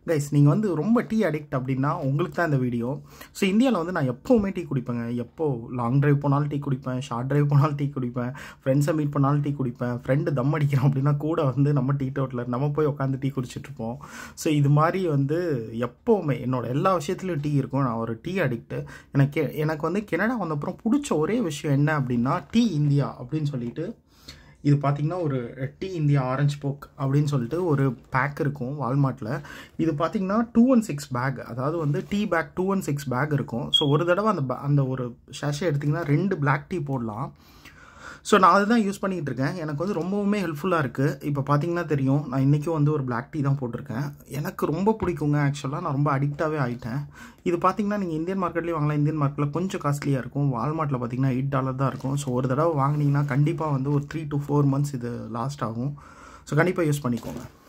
guys நீங்கள் வந்து ரொம்ப டீ அடிக்ட் அப்படின்னா உங்களுக்கு தான் இந்த வீடியோ ஸோ இந்தியாவில் வந்து நான் எப்போவுமே டீ குடிப்பேங்க எப்போ லாங் டிரைவ் போனாலும் டீ குடிப்பேன் ஷார்ட் டிரைவ் போனாலும் டீ குடிப்பேன் ஃப்ரெண்ட்ஸை மீட் பண்ணாலும் டீ குடிப்பேன் ஃப்ரெண்டு தம் அடிக்கிறோம் அப்படின்னா கூட வந்து நம்ம டீ டோட்டில் நம்ம போய் உட்காந்து டீ குடிச்சிட்ருப்போம் ஸோ இது மாதிரி வந்து எப்போவுமே என்னோட எல்லா விஷயத்துலையும் டீ இருக்கும் நான் ஒரு டீ அடிக்ட்டு எனக்கு எனக்கு வந்து கெனடா வந்தப்புறம் பிடிச்ச ஒரே விஷயம் என்ன அப்படின்னா டீ இந்தியா அப்படின்னு சொல்லிட்டு இது பார்த்திங்கன்னா ஒரு டீ இந்தியா ஆரஞ்சு போக் அப்படின்னு சொல்லிட்டு ஒரு பேக் இருக்கும் வால்மார்ட்டில் இது பார்த்திங்கன்னா டூ ஒன் சிக்ஸ் பேக் அதாவது வந்து tea pack two one six pack இருக்கும் ஸோ ஒரு தடவை அந்த ba- அந்த ஒரு ஷேஷை எடுத்திங்கன்னா ரெண்டு Black டீ போடலாம் ஸோ நான் அதுதான் யூஸ் பண்ணிகிட்டு இருக்கேன் எனக்கு வந்து ரொம்பவுமே ஹெல்ப்ஃபுல்லாக இருக்குது இப்போ பார்த்தீங்கன்னா தெரியும் நான் இன்றைக்கும் வந்து ஒரு Black டீ தான் போட்டிருக்கேன் எனக்கு ரொம்ப பிடிக்குங்க ஆக்சுவலாக நான் ரொம்ப அடிக்டாகவே ஆகிட்டேன் இது பார்த்தீங்கன்னா நீங்கள் இந்தியன் மார்க்கெட்லேயும் வாங்கலாம் இந்தியன் மார்க்கெட்டில் கொஞ்சம் காஸ்ட்லியாக இருக்கும் வால்மார்ட்டில் பார்த்தீங்கன்னா எயிட் டாலர் தான் இருக்கும் ஸோ ஒரு தடவை வாங்கினீங்கன்னா கண்டிப்பாக வந்து ஒரு த்ரீ to ஃபோர் மந்த்ஸ் இது லாஸ்ட் ஆகும் ஸோ கண்டிப்பாக யூஸ் பண்ணிக்கோங்க